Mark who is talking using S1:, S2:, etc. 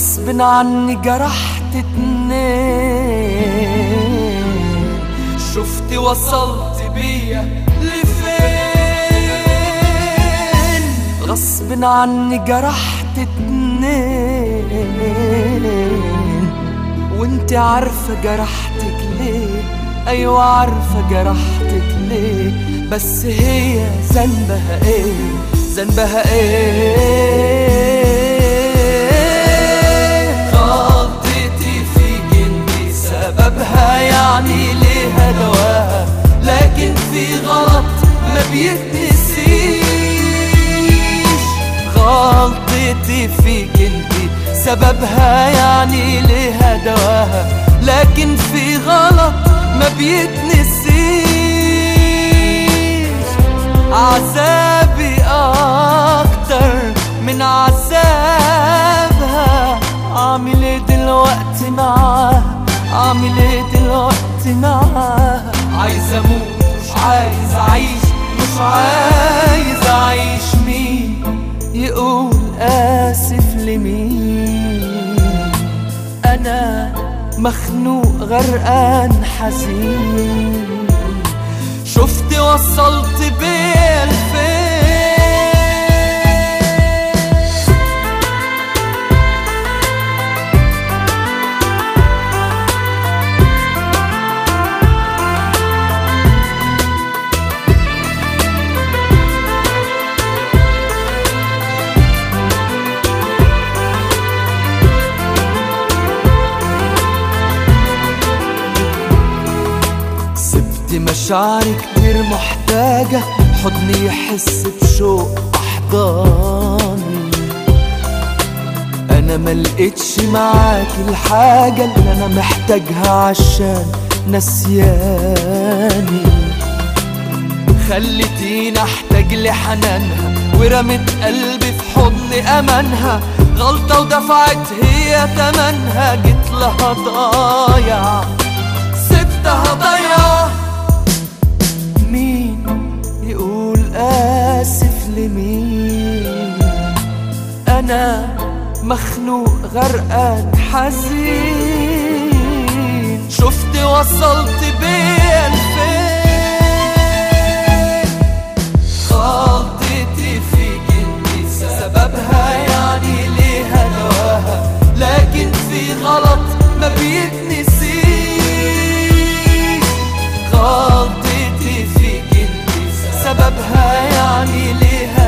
S1: غصب عني جرحت اتنين شفت وصلت بيا لفين غصب عني جرحت اتنين وانت عارفة جرحتك ليه ايوه عارفة جرحتك ليه بس هي ذنبها ايه ذنبها ايه غلطتي فيك انت سببها يعني ليها دواها لكن في غلط ما بيتنسيش غلطتي فيك انت سببها يعني ليها دواها لكن في غلط ما بيتنسيش عذابي اكتر من عذابها عامل ايه دلوقتي معاها عامل ايه دلوقتي معاها عايز اموت مش عايز اعيش مش عايز اعيش مين يقول اسف لمين انا مخنوق غرقان حزين شفت وصلت بيه لفين سبت مشاعري كتير محتاجة حضني يحس بشوق أحضاني أنا ملقتش معاك الحاجة اللي أنا محتاجها عشان نسياني خلتيني أحتاج لحنانها ورمت قلبي في حضن أمانها غلطة ودفعت هي تمنها جيت لها ضايع سبتها ضيعة مين يقول آسف لمين أنا مخنوق غرقان حزين شفت وصلت بيا لفين غلطتي فيك انت سببها يعني ليها دواها لكن في غلط ما بيتنسيش غلطتي فيك انت سببها يعني ليها